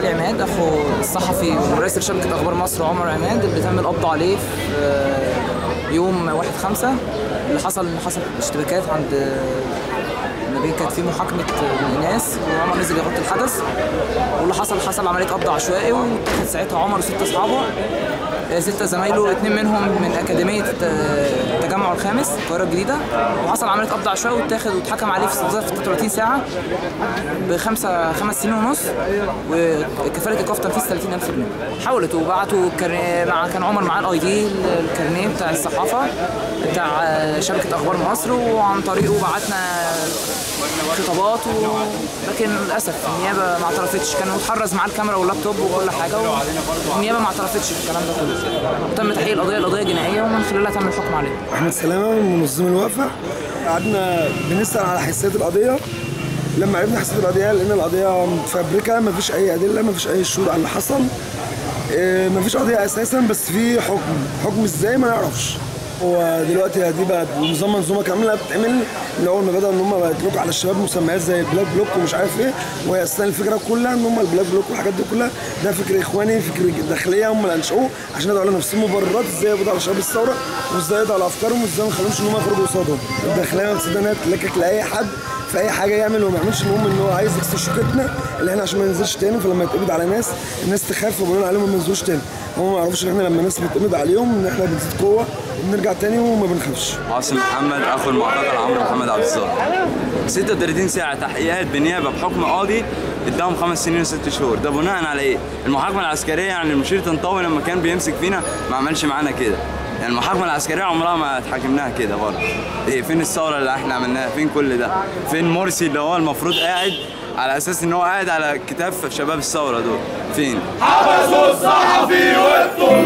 علي عماد اخو الصحفي ورئيس شبكه اخبار مصر عمر عماد اللي تم القبض عليه في آه، يوم 1 5 اللي حصل ان حصل اشتباكات عند آه، ما بين كانت في محاكمه آه، ناس وعمر نزل يغطي الحدث واللي حصل حصل عمليه قبض عشوائي واتخذ ساعتها عمر وست اصحابه آه، ستة زمايله اثنين منهم من أكاديمية آه، التجمع الخامس القاهرة الجديدة وحصل عملية قبض عشوائي واتاخد واتحكم عليه في ظرف 36 ساعة بخمسة خمس سنين ونص وكفالة إيقاف تنفيذ 30000 جنيه حاولت وبعتوا الكارنيه مع كان عمر معاه الاي دي الكارنيه بتاع الصحافة بتاع آه، شبكة أخبار مصر وعن طريقه بعتنا خطابات و... لكن للاسف النيابه ما اعترفتش كان متحرز معاه الكاميرا واللابتوب وكل حاجه والنيابه ما اعترفتش بالكلام ده كله وتم تحقيق القضيه القضيه جنائيه ومن خلالها تم الحكم عليه احمد سلامه من منظم الوقفه قعدنا بنسال على حساسيه القضيه لما عرفنا حساسيه القضيه لقينا القضيه متفبركه مفيش اي ادله مفيش اي شهود على اللي حصل إيه، مفيش قضيه اساسا بس في حكم حكم ازاي ما نعرفش هو دلوقتي دي بقت نظام منظومه كامله بتتعمل من اول ما بدأوا ان هم يطلقوا على الشباب مسميات زي بلاك بلوك ومش عارف ايه وهي اصلا الفكره كلها ان هم البلاك بلوك والحاجات دي كلها ده فكر اخواني فكر داخليه هم اللي انشأوه عشان يدعوا على نفسهم مبررات ازاي يقبضوا على شباب الثوره وازاي يقضوا على افكارهم وازاي ما يخلوهمش ان هم يخرجوا قصادهم الداخليه ما بتصدق انها تلكك لاي حد في اي حاجه يعمل وما يعملش المهم ان هو عايز يكسر شوكتنا اللي احنا عشان ما ننزلش تاني فلما يتقبض على ناس الناس تخاف وبنقول عليهم ما ينزلوش تاني هم ما يعرفوش ان احنا لما الناس بتقبض عليهم ان احنا بنزيد قوه وبنرجع تاني وما بنخافش عاصم محمد اخو المعتقل عمرو محمد عبد الظاهر 36 ساعه تحقيقات بنيابه بحكم قاضي اداهم خمس سنين وست شهور ده بناء على ايه؟ المحاكمه العسكريه يعني المشير طنطاوي لما كان بيمسك فينا ما عملش معانا كده يعني المحاكمه العسكريه عمرها ما اتحاكمناها كده برضه ايه فين الثوره اللي احنا عملناها فين كل ده فين مرسي اللي هو المفروض قاعد على اساس ان هو قاعد على كتاف شباب الثوره دول فين حبسوا الصحفي والطلاب